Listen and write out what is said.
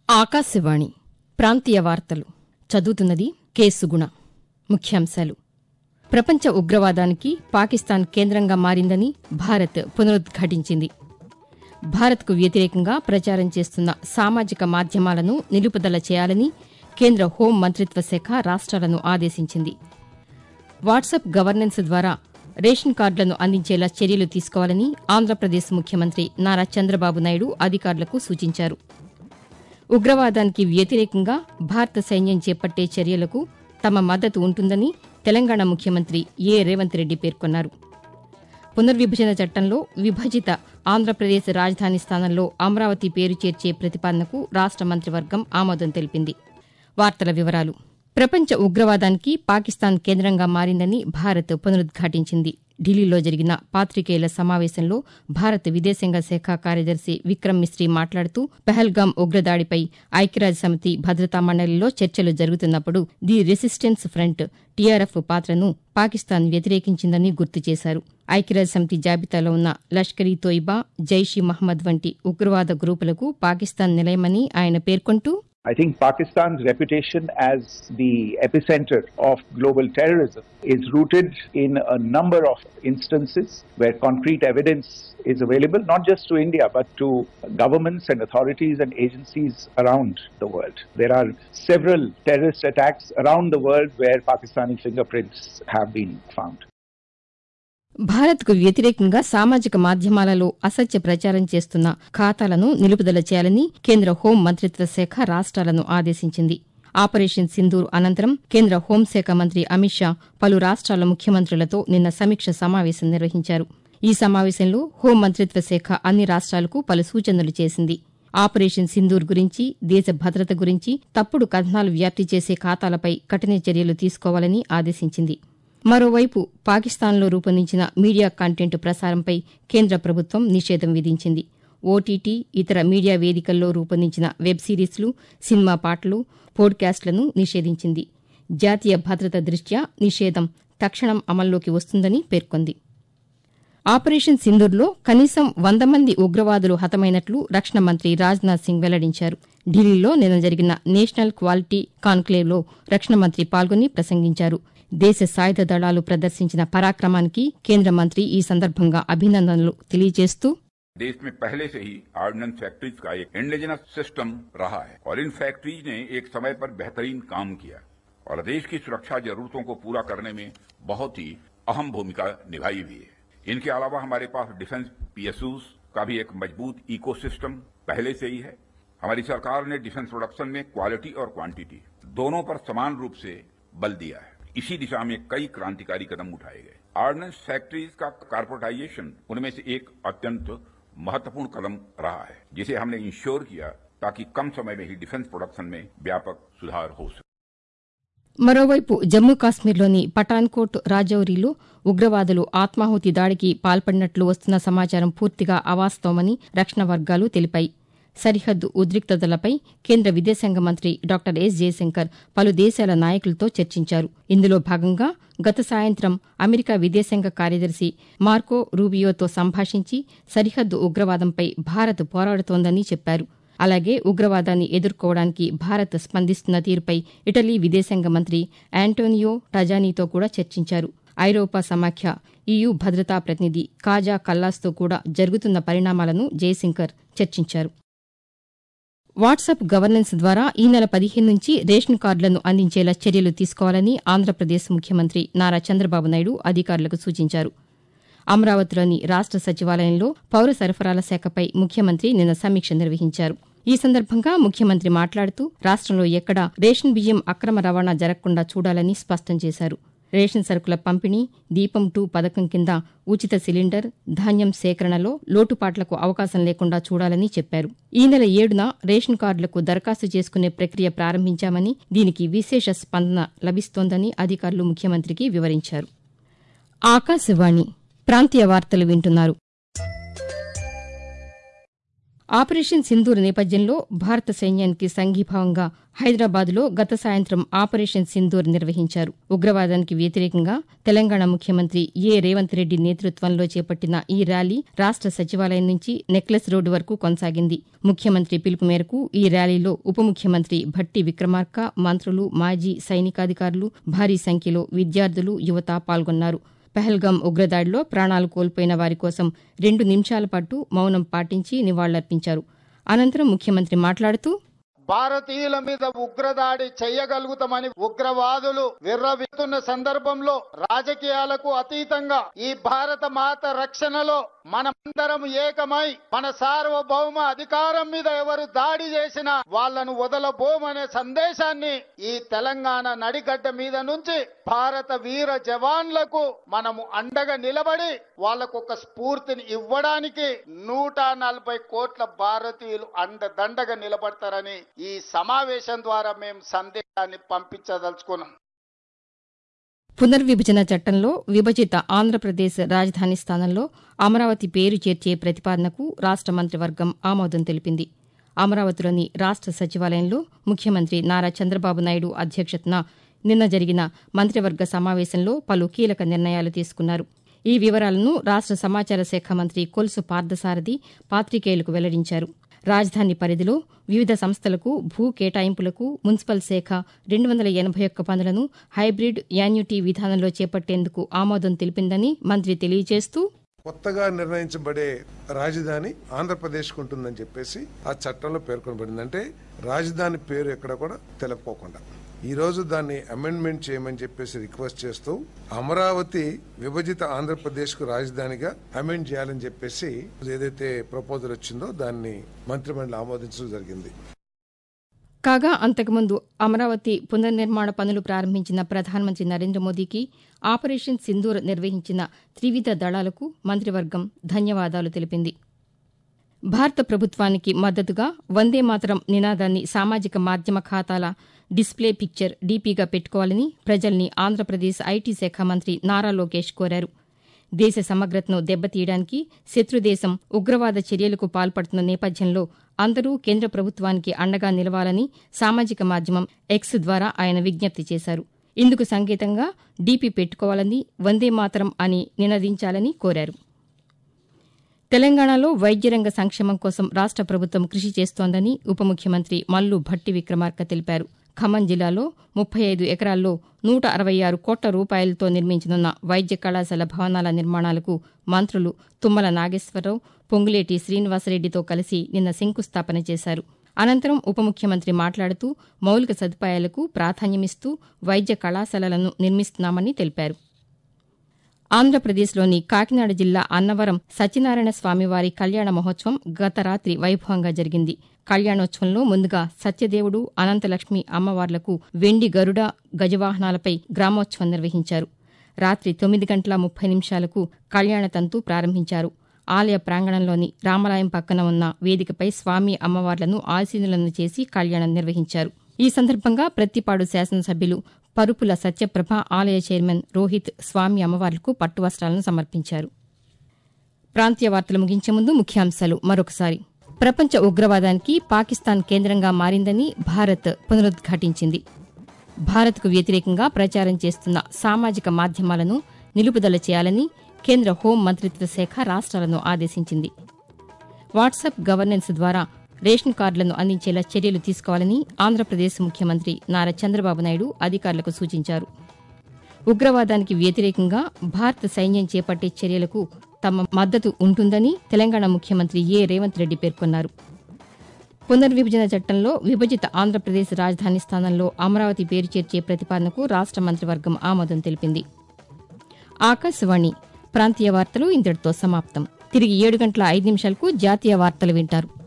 ఆకాశవాణి ప్రాంతీయ వార్తలు చదువుతున్నది కె సుగుణ ముఖ్యాంశాలు ప్రపంచ ఉగ్రవాదానికి పాకిస్తాన్ కేంద్రంగా మారిందని భారత్ పునరుద్ఘాటించింది భారత్కు వ్యతిరేకంగా ప్రచారం చేస్తున్న సామాజిక మాధ్యమాలను నిలుపుదల చేయాలని కేంద్ర హోం మంత్రిత్వ శాఖ రాష్ట్రాలను ఆదేశించింది వాట్సాప్ గవర్నెన్స్ ద్వారా రేషన్ కార్డులను అందించేలా చర్యలు తీసుకోవాలని ఆంధ్రప్రదేశ్ ముఖ్యమంత్రి నారా చంద్రబాబు నాయుడు అధికారులకు సూచించారు ఉగ్రవాదానికి వ్యతిరేకంగా భారత సైన్యం చేపట్టే చర్యలకు తమ మద్దతు ఉంటుందని తెలంగాణ ముఖ్యమంత్రి ఏ రేవంత్ రెడ్డి పేర్కొన్నారు పునర్విభజన చట్టంలో విభజిత ఆంధ్రప్రదేశ్ రాజధాని స్థానంలో అమరావతి పేరు చేర్చే ప్రతిపాదనకు రాష్ట మంత్రివర్గం ఆమోదం తెలిపింది వార్తల వివరాలు ప్రపంచ ఉగ్రవాదానికి పాకిస్తాన్ కేంద్రంగా మారిందని భారత్ పునరుద్ఘాటించింది ఢిల్లీలో జరిగిన పాతికేయుల సమావేశంలో భారత విదేశాంగ శాఖ కార్యదర్శి విక్రమ్ మిస్రీ మాట్లాడుతూ పహల్గాం ఉగ్రదాడిపై ఐక్యరాజ్యసమితి భద్రతా మండలిలో చర్చలు జరుగుతున్నప్పుడు ది రెసిస్టెన్స్ ఫ్రంట్ టీఆర్ఎఫ్ పాత్రను పాకిస్తాన్ వ్యతిరేకించిందని గుర్తు చేశారు ఐక్యరాజ్యసమితి జాబితాలో ఉన్న లష్కర్ ఈ తోయిబా జైష్ ఈ మహ్మద్ వంటి ఉగ్రవాద గ్రూపులకు పాకిస్తాన్ నిలయమని ఆయన పేర్కొంటూ I think Pakistan's reputation as the epicenter of global terrorism is rooted in a number of instances where concrete evidence is available, not just to India, but to governments and authorities and agencies around the world. There are several terrorist attacks around the world where Pakistani fingerprints have been found. భారత్కు వ్యతిరేకంగా సామాజిక మాధ్యమాలలో అసత్య ప్రచారం చేస్తున్న ఖాతాలను నిలుపుదల చేయాలని కేంద్ర హోం మంత్రిత్వ శాఖ రాష్ట్రాలను ఆదేశించింది ఆపరేషన్ సింధూర్ అనంతరం కేంద్ర హోంశాఖ మంత్రి అమిత్ షా పలు రాష్ట్రాల ముఖ్యమంత్రులతో నిన్న సమీక్ష సమావేశం నిర్వహించారు ఈ సమావేశంలో హోం మంత్రిత్వ శాఖ అన్ని రాష్ట్రాలకు పలు సూచనలు చేసింది ఆపరేషన్ సింధూర్ గురించి దేశ భద్రత గురించి తప్పుడు కథనాలు వ్యాప్తి చేసే ఖాతాలపై కఠిన చర్యలు తీసుకోవాలని ఆదేశించింది మరోవైపు పాకిస్తాన్లో రూపొందించిన మీడియా కంటెంట్ ప్రసారంపై కేంద్ర ప్రభుత్వం నిషేధం విధించింది ఓటీటీ ఇతర మీడియా వేదికల్లో రూపొందించిన వెబ్ సిరీస్లు సినిమా పాటలు పోడ్కాస్ట్లను నిషేధించింది జాతీయ భద్రత దృష్ట్యా నిషేధం తక్షణం అమల్లోకి వస్తుందని పేర్కొంది ఆపరేషన్ సింధూర్లో కనీసం వంద మంది ఉగ్రవాదులు హతమైనట్లు రక్షణ మంత్రి రాజ్నాథ్ సింగ్ వెల్లడించారు ఢిల్లీలో నిన్న జరిగిన నేషనల్ క్వాలిటీ కాన్క్లేవ్లో రక్షణ మంత్రి పాల్గొని ప్రసంగించారు దేశ సాయుధ దళాలు ప్రదర్శించిన పరాక్రమానికి కేంద్ర మంత్రి ఈ సందర్భంగా అభినందనలు తెలియజేస్తూ देश में पहले से ही ऑर्डिनेंस फैक्ट्रीज का एक इंडिजिनस सिस्टम रहा है और इन फैक्ट्रीज ने एक समय पर बेहतरीन काम किया और देश की सुरक्षा जरूरतों को पूरा करने में बहुत ही अहम भूमिका निभाई हुई है इनके अलावा हमारे पास डिफेंस पीएसयूज का भी एक मजबूत इकोसिस्टम पहले से ही है हमारी सरकार ने डिफेंस प्रोडक्शन में क्वालिटी और क्वांटिटी दोनों पर समान रूप से बल दिया है इसी दिशा में कई क्रांतिकारी कदम उठाए गए ऑर्डिनेंस फैक्ट्रीज का कारपोरेटाइजेशन उनमें से एक अत्यंत महत्वपूर्ण कदम रहा है जिसे हमने इंश्योर किया ताकि कम समय में ही डिफेंस प्रोडक्शन में व्यापक सुधार हो सके మరోవైపు జమ్మూ కాశ్మీర్లోని పఠాన్కోట్ రాజౌరీలో ఉగ్రవాదులు ఆత్మాహుతి దాడికి పాల్పడినట్లు వస్తున్న సమాచారం పూర్తిగా అవాస్తవమని రక్షణ వర్గాలు తెలిపాయి సరిహద్దు ఉద్రిక్తతలపై కేంద్ర విదేశాంగ మంత్రి డాక్టర్ ఎస్ జయశంకర్ పలు దేశాల నాయకులతో చర్చించారు ఇందులో భాగంగా గత సాయంత్రం అమెరికా విదేశాంగ కార్యదర్శి మార్కో రూబియోతో సంభాషించి సరిహద్దు ఉగ్రవాదంపై భారత్ పోరాడుతోందని చెప్పారు అలాగే ఉగ్రవాదాన్ని ఎదుర్కోవడానికి భారత్ స్పందిస్తున్న తీరుపై ఇటలీ విదేశాంగ మంత్రి యాంటోనియో టజానీతో కూడా చర్చించారు ఐరోపా సమాఖ్య ఈయూ భద్రతా ప్రతినిధి కాజా కల్లాస్తో కూడా జరుగుతున్న పరిణామాలను జయశంకర్ చర్చించారు వాట్సాప్ గవర్నెన్స్ ద్వారా ఈ నెల పదిహేను నుంచి రేషన్ కార్డులను అందించేలా చర్యలు తీసుకోవాలని ఆంధ్రప్రదేశ్ ముఖ్యమంత్రి నారా చంద్రబాబు నాయుడు అధికారులకు సూచించారు అమరావతిలోని రాష్ట సచివాలయంలో పౌర సరఫరాల శాఖపై ముఖ్యమంత్రి నిన్న సమీక్ష నిర్వహించారు ఈ సందర్భంగా ముఖ్యమంత్రి మాట్లాడుతూ రాష్టంలో ఎక్కడా రేషన్ బియ్యం అక్రమ రవాణా జరగకుండా చూడాలని స్పష్టం చేశారు రేషన్ సరుకుల పంపిణీ దీపం టూ పథకం కింద ఉచిత సిలిండర్ ధాన్యం సేకరణలో లోటుపాట్లకు అవకాశం లేకుండా చూడాలని చెప్పారు ఈ నెల ఏడున రేషన్ కార్డులకు దరఖాస్తు చేసుకునే ప్రక్రియ ప్రారంభించామని దీనికి విశేష స్పందన లభిస్తోందని అధికారులు ముఖ్యమంత్రికి వివరించారు ఆకాశవాణి ప్రాంతీయ వార్తలు వింటున్నారు ఆపరేషన్ సింధూర్ నేపథ్యంలో భారత సైన్యానికి సంఘీభావంగా హైదరాబాద్లో గత సాయంత్రం ఆపరేషన్ సింధూర్ నిర్వహించారు ఉగ్రవాదానికి వ్యతిరేకంగా తెలంగాణ ముఖ్యమంత్రి ఏ రేవంత్ రెడ్డి నేతృత్వంలో చేపట్టిన ఈ ర్యాలీ రాష్ట సచివాలయం నుంచి నెక్లెస్ రోడ్డు వరకు కొనసాగింది ముఖ్యమంత్రి పిలుపు మేరకు ఈ ర్యాలీలో ఉప ముఖ్యమంత్రి భట్టి విక్రమార్క మంత్రులు మాజీ సైనికాధికారులు భారీ సంఖ్యలో విద్యార్థులు యువత పాల్గొన్నారు పహల్గాం ఉగ్రదాడిలో ప్రాణాలు కోల్పోయిన వారి కోసం రెండు నిమిషాల పాటు మౌనం పాటించి నివాళులర్పించారు అనంతరం ముఖ్యమంత్రి మాట్లాడుతూ భారతీయుల మీద ఉగ్రదాడి చేయగలుగుతామని ఉగ్రవాదులు విర్రవీస్తున్న సందర్భంలో రాజకీయాలకు అతీతంగా ఈ భారత మాత రక్షణలో మనమందరం ఏకమై మన సార్వభౌమ అధికారం మీద ఎవరు దాడి చేసినా వాళ్లను వదలబోమనే సందేశాన్ని ఈ తెలంగాణ నడిగడ్డ మీద నుంచి భారత వీర జవాన్లకు మనము అండగా నిలబడి వాళ్లకు ఒక స్ఫూర్తిని ఇవ్వడానికి నూట నలభై కోట్ల భారతీయులు అండదండగా నిలబడతారని ఈ సమావేశం ద్వారా మేము సందేశాన్ని పంపించదలుచుకున్నాం పునర్విభజన చట్టంలో విభజిత ఆంధ్రప్రదేశ్ రాజధాని స్థానంలో అమరావతి పేరు చేర్చే ప్రతిపాదనకు రాష్ట మంత్రివర్గం ఆమోదం తెలిపింది అమరావతిలోని రాష్ట సచివాలయంలో ముఖ్యమంత్రి నారా చంద్రబాబు నాయుడు అధ్యక్షతన నిన్న జరిగిన మంత్రివర్గ సమావేశంలో పలు కీలక నిర్ణయాలు తీసుకున్నారు ఈ వివరాలను రాష్ట సమాచార శాఖ మంత్రి కొలుసు పార్థసారథి పాతికేయులకు వెల్లడించారు రాజధాని పరిధిలో వివిధ సంస్థలకు భూ కేటాయింపులకు మున్సిపల్ శాఖ రెండు వందల ఎనభై ఒక్క పనులను హైబ్రిడ్ యాన్యుటీ విధానంలో చేపట్టేందుకు ఆమోదం తెలిపిందని మంత్రి తెలియజేస్తూ కొత్తగా నిర్ణయించబడే రాజధాని ఆంధ్రప్రదేశ్ ఉంటుందని చెప్పేసి ఆ చట్టంలో పేర్కొనబడింది అంటే రాజధాని పేరు ఎక్కడ కూడా తెలుపుకోకుండా ఈ రోజు దాన్ని అమెండ్మెంట్ చేయమని చెప్పేసి రిక్వెస్ట్ చేస్తూ అమరావతి విభజిత ఆంధ్రప్రదేశ్ కు రాజధానిగా అమెండ్ చేయాలని చెప్పేసి ఏదైతే ప్రపోజల్ వచ్చిందో దాన్ని మంత్రిమండలి ఆమోదించడం జరిగింది కాగా అంతకుముందు అమరావతి పునర్నిర్మాణ పనులు ప్రారంభించిన ప్రధానమంత్రి నరేంద్ర మోదీకి ఆపరేషన్ సింధూర్ నిర్వహించిన త్రివిధ దళాలకు మంత్రివర్గం ధన్యవాదాలు తెలిపింది భారత ప్రభుత్వానికి మద్దతుగా వందే మాతరం నినాదాన్ని సామాజిక మాధ్యమ ఖాతాల డిస్ప్లే పిక్చర్ డీపీగా పెట్టుకోవాలని ప్రజల్ని ఆంధ్రప్రదేశ్ ఐటీ శాఖ మంత్రి నారా లోకేష్ కోరారు దేశ సమగ్రతను దెబ్బతీయడానికి శత్రుదేశం ఉగ్రవాద చర్యలకు పాల్పడుతున్న నేపథ్యంలో అందరూ కేంద్ర ప్రభుత్వానికి అండగా నిలవాలని సామాజిక మాధ్యమం ఎక్స్ ద్వారా ఆయన విజ్ఞప్తి చేశారు ఇందుకు సంకేతంగా డీపీ పెట్టుకోవాలని వందే మాతరం అని నినదించాలని కోరారు తెలంగాణలో వైద్యరంగ సంక్షేమం కోసం రాష్ట ప్రభుత్వం కృషి చేస్తోందని ఉప ముఖ్యమంత్రి మల్లు భట్టి విక్రమార్క తెలిపారు ఖమ్మం జిల్లాలో ముప్పై ఐదు ఎకరాల్లో నూట అరవై ఆరు కోట్ల రూపాయలతో నిర్మించనున్న వైద్య కళాశాల భవనాల నిర్మాణాలకు మంత్రులు తుమ్మల నాగేశ్వరరావు పొంగులేటి శ్రీనివాసరెడ్డితో కలిసి నిన్న శంకుస్థాపన చేశారు అనంతరం ఉప ముఖ్యమంత్రి మాట్లాడుతూ మౌలిక సదుపాయాలకు ప్రాధాన్యమిస్తూ వైద్య కళాశాలలను నిర్మిస్తున్నామని తెలిపారు ఆంధ్రప్రదేశ్లోని కాకినాడ జిల్లా అన్నవరం సత్యనారాయణ స్వామివారి కళ్యాణ మహోత్సవం గత రాత్రి వైభవంగా జరిగింది కళ్యాణోత్సవంలో ముందుగా సత్యదేవుడు అనంతలక్ష్మి అమ్మవార్లకు వెండి గరుడ గజవాహనాలపై గ్రామోత్సవం నిర్వహించారు రాత్రి తొమ్మిది గంటల ముప్పై నిమిషాలకు కళ్యాణ తంతు ప్రారంభించారు ఆలయ ప్రాంగణంలోని రామలాయం పక్కన ఉన్న వేదికపై స్వామి అమ్మవార్లను ఆశీనులను చేసి కళ్యాణం నిర్వహించారు ఈ సందర్భంగా ప్రత్తిపాడు శాసనసభ్యులు పరుపుల సత్యప్రభ ఆలయ చైర్మన్ రోహిత్ స్వామి అమ్మవార్లకు పట్టు వస్త్రాలను సమర్పించారు ప్రాంతీయ వార్తలు ముగించే ముందు ముఖ్యాంశాలు మరొకసారి ప్రపంచ ఉగ్రవాదానికి పాకిస్తాన్ కేంద్రంగా మారిందని భారత్ పునరుద్ఘాటించింది భారత్కు వ్యతిరేకంగా ప్రచారం చేస్తున్న సామాజిక మాధ్యమాలను నిలుపుదల చేయాలని కేంద్ర హోం మంత్రిత్వ శాఖ రాష్ట్రాలను ఆదేశించింది వాట్సాప్ గవర్నెన్స్ ద్వారా రేషన్ కార్డులను అందించేలా చర్యలు తీసుకోవాలని ఆంధ్రప్రదేశ్ ముఖ్యమంత్రి నారా చంద్రబాబు నాయుడు అధికారులకు సూచించారు ఉగ్రవాదానికి వ్యతిరేకంగా భారత సైన్యం చేపట్టే చర్యలకు తమ మద్దతు ఉంటుందని తెలంగాణ ముఖ్యమంత్రి ఏ రేవంత్ రెడ్డి పేర్కొన్నారు పునర్విభజన చట్టంలో విభజిత ఆంధ్రప్రదేశ్ రాజధాని స్థానంలో అమరావతి పేరు చేర్చే ప్రతిపాదనకు రాష్ట మంత్రివర్గం ఆమోదం తెలిపింది ఆకాశవాణి ప్రాంతీయ వార్తలు ఇంతటితో సమాప్తం తిరిగి ఏడు గంటల ఐదు నిమిషాలకు జాతీయ వార్తలు వింటారు